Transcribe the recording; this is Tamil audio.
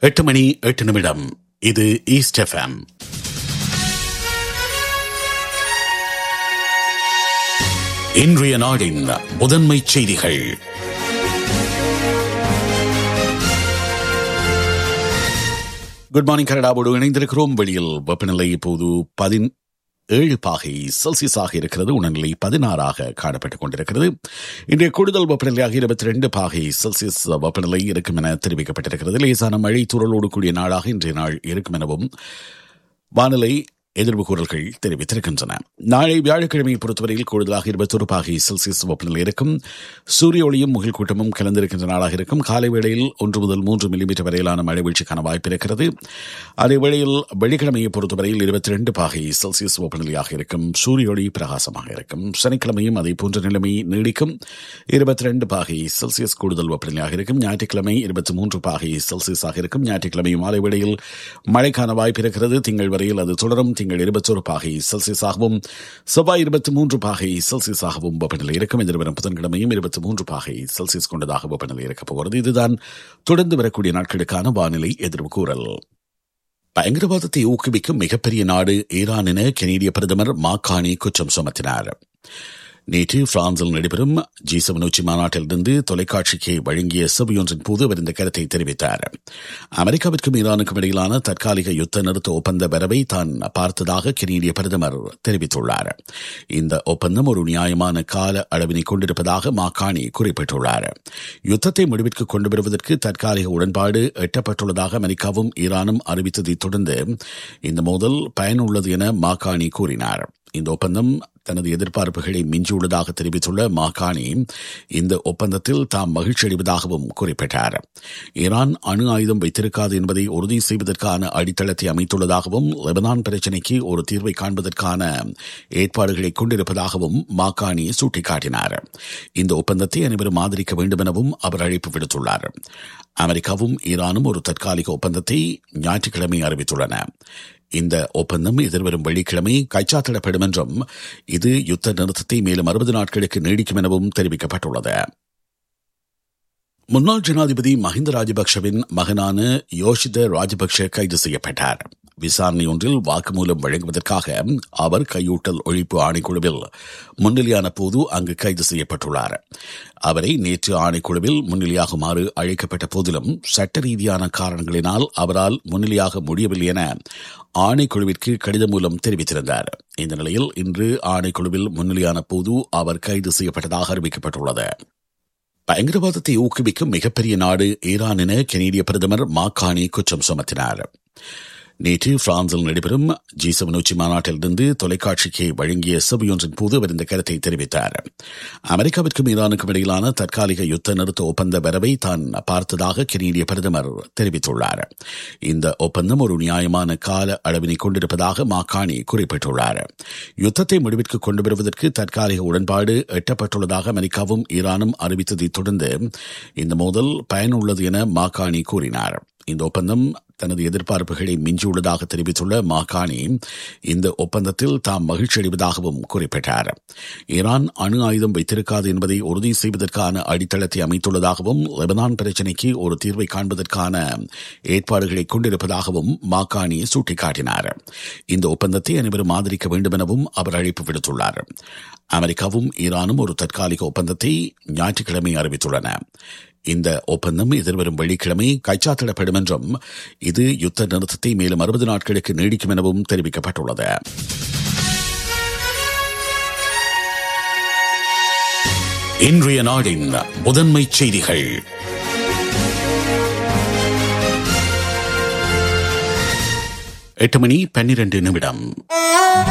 எட்டு மணி எட்டு நிமிடம் இது ஈஸ்ட் எஃப்எம் இன்றைய நாடின் முதன்மை செய்திகள் குட் மார்னிங் கனடாவோடு இணைந்திருக்கிறோம் வெளியில் வெப்பநிலை இப்போது பதின் ஏழு பாகை செல்சியஸாக இருக்கிறது உணர்நிலை பதினாறாக காணப்பட்டுக் கொண்டிருக்கிறது இன்றைய கூடுதல் வெப்பநிலையாக இருபத்தி ரெண்டு பாகை செல்சியஸ் வெப்பநிலை இருக்கும் என தெரிவிக்கப்பட்டிருக்கிறது லேசான மழை தூறலோடு கூடிய நாளாக இன்றைய நாள் இருக்கும் எனவும் வானிலை எதிர்வு கூறல்கள் தெரிவித்திருக்கின்றன நாளை வியாழக்கிழமையை பொறுத்தவரையில் கூடுதலாக இருபத்தொரு பாகை செல்சியஸ் வெப்பநிலை இருக்கும் சூரிய ஒளியும் முகில் கூட்டமும் கலந்திருக்கின்ற நாளாக இருக்கும் காலை வேளையில் ஒன்று முதல் மூன்று மில்லிமீட்டர் வரையிலான மழை வீழ்ச்சிக்கான வாய்ப்பு இருக்கிறது அதே வேளையில் வெள்ளிக்கிழமையை பொறுத்தவரையில் இருபத்தி ரெண்டு பாகை செல்சியஸ் வெப்பநிலையாக இருக்கும் சூரிய ஒளி பிரகாசமாக இருக்கும் சனிக்கிழமையும் அதே போன்ற நிலைமை நீடிக்கும் இருபத்தி ரெண்டு பாகை செல்சியஸ் கூடுதல் வெப்பநிலையாக இருக்கும் ஞாயிற்றுக்கிழமை இருபத்தி மூன்று பாகை செல்சியஸாக இருக்கும் ஞாயிற்றுக்கிழமை மாலை வேளையில் மழைக்கான வாய்ப்பு இருக்கிறது திங்கள் வரையில் அது தொடரும் திங்கள் இருபத்தொரு பாகை செல்சியஸாகவும் செவ்வாய் இருபத்தி மூன்று பாகை செல்சியஸாகவும் வெப்பநிலை இருக்கும் எதிர்வரும் புதன்கிழமையும் இருபத்தி மூன்று பாகை செல்சியஸ் கொண்டதாக வெப்பநிலை இருக்கப் போகிறது இதுதான் தொடர்ந்து வரக்கூடிய நாட்களுக்கான வானிலை எதிர்வு கூறல் பயங்கரவாதத்தை ஊக்குவிக்கும் மிகப்பெரிய நாடு ஈரான் என கெனடிய பிரதமர் மாகாணி குற்றம் சுமத்தினார் நேற்று பிரான்சில் நடைபெறும் ஜி செவன் உச்சி மாநாட்டிலிருந்து தொலைக்காட்சிக்கு வழங்கிய சபையொன்றின் போது அவர் இந்த கருத்தை தெரிவித்தார் அமெரிக்காவிற்கும் ஈரானுக்கும் இடையிலான தற்காலிக யுத்த நிறுத்த ஒப்பந்த வரவை தான் பார்த்ததாக கெனடிய பிரதமர் தெரிவித்துள்ளார் இந்த ஒப்பந்தம் ஒரு நியாயமான கால அளவினை கொண்டிருப்பதாக மாகாணி குறிப்பிட்டுள்ளார் யுத்தத்தை முடிவிற்கு கொண்டு வருவதற்கு தற்காலிக உடன்பாடு எட்டப்பட்டுள்ளதாக அமெரிக்காவும் ஈரானும் அறிவித்ததை தொடர்ந்து இந்த மோதல் பயனுள்ளது என மாகாணி கூறினார் இந்த ஒப்பந்தம் தனது எதிர்பார்ப்புகளை மிஞ்சியுள்ளதாக தெரிவித்துள்ள மாகாணி இந்த ஒப்பந்தத்தில் தாம் மகிழ்ச்சி அடைவதாகவும் குறிப்பிட்டார் ஈரான் அணு ஆயுதம் வைத்திருக்காது என்பதை உறுதி செய்வதற்கான அடித்தளத்தை அமைத்துள்ளதாகவும் லெபனான் பிரச்சினைக்கு ஒரு தீர்வை காண்பதற்கான ஏற்பாடுகளை கொண்டிருப்பதாகவும் மாகாணி சுட்டிக்காட்டினார் இந்த ஒப்பந்தத்தை அனைவரும் ஆதரிக்க வேண்டும் எனவும் அவர் அழைப்பு விடுத்துள்ளார் அமெரிக்காவும் ஈரானும் ஒரு தற்காலிக ஒப்பந்தத்தை ஞாயிற்றுக்கிழமை அறிவித்துள்ளன இந்த ஒப்பந்தம் எதிர்வரும் வெள்ளிக்கிழமை கைச்சாத்திடப்படும் என்றும் இது யுத்த நிறுத்தத்தை மேலும் அறுபது நாட்களுக்கு நீடிக்கும் எனவும் தெரிவிக்கப்பட்டுள்ளது முன்னாள் ஜனாதிபதி மஹிந்த ராஜபக்ஷவின் மகனான யோஷித ராஜபக்ஷ கைது செய்யப்பட்டார் விசாரணை ஒன்றில் வாக்குமூலம் வழங்குவதற்காக அவர் கையூட்டல் ஒழிப்பு ஆணைக்குழுவில் முன்னிலையான போது அங்கு கைது செய்யப்பட்டுள்ளார் அவரை நேற்று ஆணைக்குழுவில் முன்னிலையாகுமாறு அழைக்கப்பட்ட போதிலும் சட்ட ரீதியான காரணங்களினால் அவரால் முன்னிலையாக முடியவில்லை என ஆணைக்குழுவிற்கு கடிதம் மூலம் தெரிவித்திருந்தார் இந்த நிலையில் இன்று ஆணைக்குழுவில் முன்னிலையான போது அவர் கைது செய்யப்பட்டதாக அறிவிக்கப்பட்டுள்ளது பயங்கரவாதத்தை ஊக்குவிக்கும் மிகப்பெரிய நாடு ஈரான் என கெனடிய பிரதமர் மாகாணி குற்றம் சுமத்தினார் நேற்று பிரான்சில் நடைபெறும் ஜி செவன் உச்சி மாநாட்டிலிருந்து தொலைக்காட்சிக்கு வழங்கிய சபையொன்றின் போது அவர் இந்த கருத்தை தெரிவித்தார் அமெரிக்காவிற்கும் ஈரானுக்கும் இடையிலான தற்காலிக யுத்த நிறுத்த ஒப்பந்த வரவை தான் பார்த்ததாக கெனடிய பிரதமர் தெரிவித்துள்ளார் இந்த ஒப்பந்தம் ஒரு நியாயமான கால அளவினை கொண்டிருப்பதாக மாகாணி குறிப்பிட்டுள்ளார் யுத்தத்தை முடிவிற்கு கொண்டு வருவதற்கு தற்காலிக உடன்பாடு எட்டப்பட்டுள்ளதாக அமெரிக்காவும் ஈரானும் அறிவித்ததை தொடர்ந்து இந்த மோதல் பயனுள்ளது என மாகாணி கூறினார் இந்த ஒப்பந்தம் தனது எதிர்பார்ப்புகளை மிஞ்சியுள்ளதாக தெரிவித்துள்ள மாகாணி இந்த ஒப்பந்தத்தில் தாம் மகிழ்ச்சி அடைவதாகவும் குறிப்பிட்டார் ஈரான் அணு ஆயுதம் வைத்திருக்காது என்பதை உறுதி செய்வதற்கான அடித்தளத்தை அமைத்துள்ளதாகவும் லெபனான் பிரச்சினைக்கு ஒரு தீர்வை காண்பதற்கான ஏற்பாடுகளை கொண்டிருப்பதாகவும் மாகாணி சுட்டிக்காட்டினார் இந்த ஒப்பந்தத்தை அனைவரும் ஆதரிக்க வேண்டும் எனவும் அவர் அழைப்பு விடுத்துள்ளார் அமெரிக்காவும் ஈரானும் ஒரு தற்காலிக ஒப்பந்தத்தை ஞாயிற்றுக்கிழமை அறிவித்துள்ளன இந்த ஒப்பந்தம் எதிர்வரும் வெள்ளிக்கிழமை கைச்சாத்திடப்படும் என்றும் இது யுத்த நிறுத்தத்தை மேலும் அறுபது நாட்களுக்கு நீடிக்கும் எனவும் தெரிவிக்கப்பட்டுள்ளது இன்றைய நாடின் முதன்மை செய்திகள் எட்டு மணி பன்னிரண்டு நிமிடம்